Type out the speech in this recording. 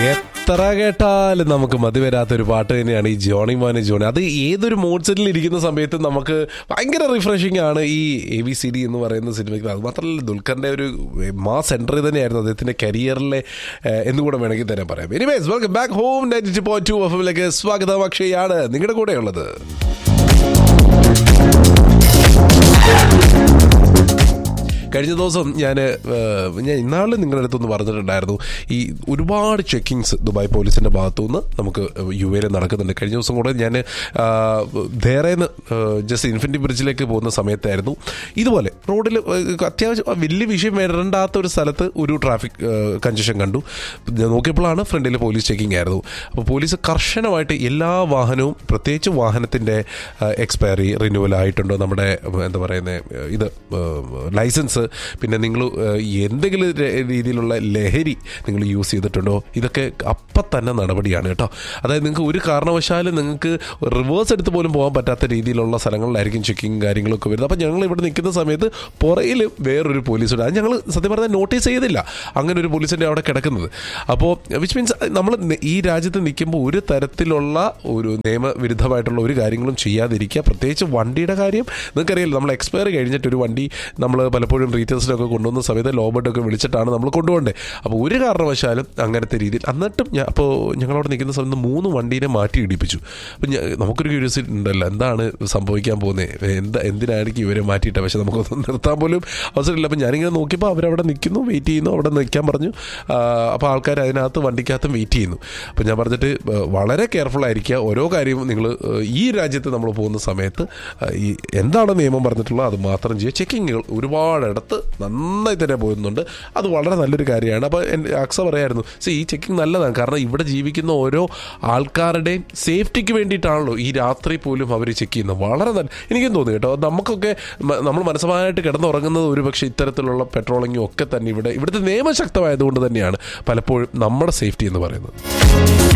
എത്ര കേട്ടാലും നമുക്ക് മതി വരാത്തൊരു പാട്ട് തന്നെയാണ് ഈ ജോണി മോനെ ജോണി അത് ഏതൊരു മൂഡ് സെറ്റിൽ ഇരിക്കുന്ന സമയത്ത് നമുക്ക് ഭയങ്കര റിഫ്രഷിംഗ് ആണ് ഈ എ ബി സി ഡി എന്ന് പറയുന്ന സിനിമയ്ക്ക് അത് മാത്രമല്ല ദുൽഖറിന്റെ ഒരു മാസ് എൻട്രി തന്നെയായിരുന്നു അദ്ദേഹത്തിന്റെ കരിയറിലെ എന്നുകൂടെ വേണമെങ്കിൽ തന്നെ പറയാം anyways welcome back home ninety point two F എമ്മിലേക്ക് സ്വാഗതം അക്ഷയാണ് നിങ്ങളുടെ കൂടെയുള്ളത് കഴിഞ്ഞ ദിവസം ഞാൻ ഞാൻ ഇന്നാളിൽ നിങ്ങളുടെ അടുത്തൊന്ന് പറഞ്ഞിട്ടുണ്ടായിരുന്നു ഈ ഒരുപാട് ചെക്കിങ്സ് ദുബായ് പോലീസിൻ്റെ ഭാഗത്തുനിന്ന് നമുക്ക് യു എയിൽ നടക്കുന്നുണ്ട് കഴിഞ്ഞ ദിവസം കൂടെ ഞാൻ ധേറേന്ന് ജസ്റ്റ് ഇൻഫിനിറ്റി ബ്രിഡ്ജിലേക്ക് പോകുന്ന സമയത്തായിരുന്നു ഇതുപോലെ റോഡിൽ അത്യാവശ്യം വലിയ വിഷയം വരണ്ടാത്ത ഒരു സ്ഥലത്ത് ഒരു ട്രാഫിക് കൺജഷൻ കണ്ടു ഞാൻ നോക്കിയപ്പോഴാണ് ഫ്രണ്ടിൽ പോലീസ് ചെക്കിംഗ് ആയിരുന്നു അപ്പോൾ പോലീസ് കർശനമായിട്ട് എല്ലാ വാഹനവും പ്രത്യേകിച്ച് വാഹനത്തിൻ്റെ എക്സ്പയറി റിന്യൂവൽ ആയിട്ടുണ്ടോ നമ്മുടെ എന്താ പറയുന്നത് ഇത് ലൈസൻസ് പിന്നെ നിങ്ങൾ എന്തെങ്കിലും രീതിയിലുള്ള ലഹരി നിങ്ങൾ യൂസ് ചെയ്തിട്ടുണ്ടോ ഇതൊക്കെ അപ്പം തന്നെ നടപടിയാണ് കേട്ടോ അതായത് നിങ്ങൾക്ക് ഒരു കാരണവശാലും നിങ്ങൾക്ക് റിവേഴ്സ് എടുത്ത് പോലും പോകാൻ പറ്റാത്ത രീതിയിലുള്ള സ്ഥലങ്ങളിലായിരിക്കും ചെക്കിങ് കാര്യങ്ങളൊക്കെ വരുന്നത് അപ്പോൾ ഞങ്ങൾ ഇവിടെ നിൽക്കുന്ന സമയത്ത് പുറയിൽ വേറൊരു പോലീസ് അത് ഞങ്ങൾ സത്യം പറഞ്ഞാൽ നോട്ടീസ് ചെയ്തില്ല അങ്ങനെ ഒരു പോലീസിൻ്റെ അവിടെ കിടക്കുന്നത് അപ്പോൾ വിച്ച് മീൻസ് നമ്മൾ ഈ രാജ്യത്ത് നിൽക്കുമ്പോൾ ഒരു തരത്തിലുള്ള ഒരു നിയമവിരുദ്ധമായിട്ടുള്ള ഒരു കാര്യങ്ങളും ചെയ്യാതിരിക്കുക പ്രത്യേകിച്ച് വണ്ടിയുടെ കാര്യം നിങ്ങൾക്കറിയാലോ നമ്മൾ എക്സ്പയർ കഴിഞ്ഞിട്ട് ഒരു വണ്ടി നമ്മൾ പലപ്പോഴും റീറ്റേഴ്സിലൊക്കെ കൊണ്ടുവന്ന സമയത്ത് ലോബർട്ടൊക്കെ വിളിച്ചിട്ടാണ് നമ്മൾ കൊണ്ടുപോകേണ്ടത് അപ്പോൾ ഒരു കാരണവശാലും അങ്ങനത്തെ രീതിയിൽ എന്നിട്ടും ഞാൻ അപ്പോൾ ഞങ്ങളവിടെ നിൽക്കുന്ന സമയത്ത് മൂന്ന് വണ്ടീനെ മാറ്റി ഇടിപ്പിച്ചു അപ്പം നമുക്കൊരു ക്യൂരിയോസിറ്റി ഉണ്ടല്ലോ എന്താണ് സംഭവിക്കാൻ പോകുന്നത് എന്താ എന്തിനായിരിക്കും ഇവരെ മാറ്റിയിട്ട് പക്ഷെ നമുക്കൊന്നും നിർത്താൻ പോലും അവസരമില്ല അപ്പം ഞാനിങ്ങനെ നോക്കിയപ്പോൾ അവരവിടെ നിൽക്കുന്നു വെയിറ്റ് ചെയ്യുന്നു അവിടെ നിൽക്കാൻ പറഞ്ഞു അപ്പോൾ ആൾക്കാർ അതിനകത്ത് വണ്ടിക്കകത്തും വെയിറ്റ് ചെയ്യുന്നു അപ്പോൾ ഞാൻ പറഞ്ഞിട്ട് വളരെ കെയർഫുൾ ആയിരിക്കുക ഓരോ കാര്യവും നിങ്ങൾ ഈ രാജ്യത്ത് നമ്മൾ പോകുന്ന സമയത്ത് ഈ എന്താണ് നിയമം പറഞ്ഞിട്ടുള്ളത് അത് മാത്രം ചെയ്യുക ചെക്കിങ്ങുകൾ ഒരുപാടിടത്ത് നന്നായി തന്നെ പോകുന്നുണ്ട് അത് വളരെ നല്ലൊരു കാര്യമാണ് അപ്പോൾ അക്സ പറയായിരുന്നു സി ഈ ചെക്കിംഗ് നല്ലതാണ് കാരണം ഇവിടെ ജീവിക്കുന്ന ഓരോ ആൾക്കാരുടെയും സേഫ്റ്റിക്ക് വേണ്ടിയിട്ടാണല്ലോ ഈ രാത്രി പോലും അവർ ചെക്ക് ചെയ്യുന്നത് വളരെ നല്ല എനിക്കും തോന്നി കേട്ടോ നമുക്കൊക്കെ നമ്മൾ മനസ്സമായിട്ട് കിടന്നുറങ്ങുന്നത് ഒരുപക്ഷെ ഇത്തരത്തിലുള്ള പെട്രോളിങ്ങും ഒക്കെ തന്നെ ഇവിടെ ഇവിടുത്തെ നിയമശക്തമായതുകൊണ്ട് തന്നെയാണ് പലപ്പോഴും നമ്മുടെ സേഫ്റ്റി എന്ന് പറയുന്നത്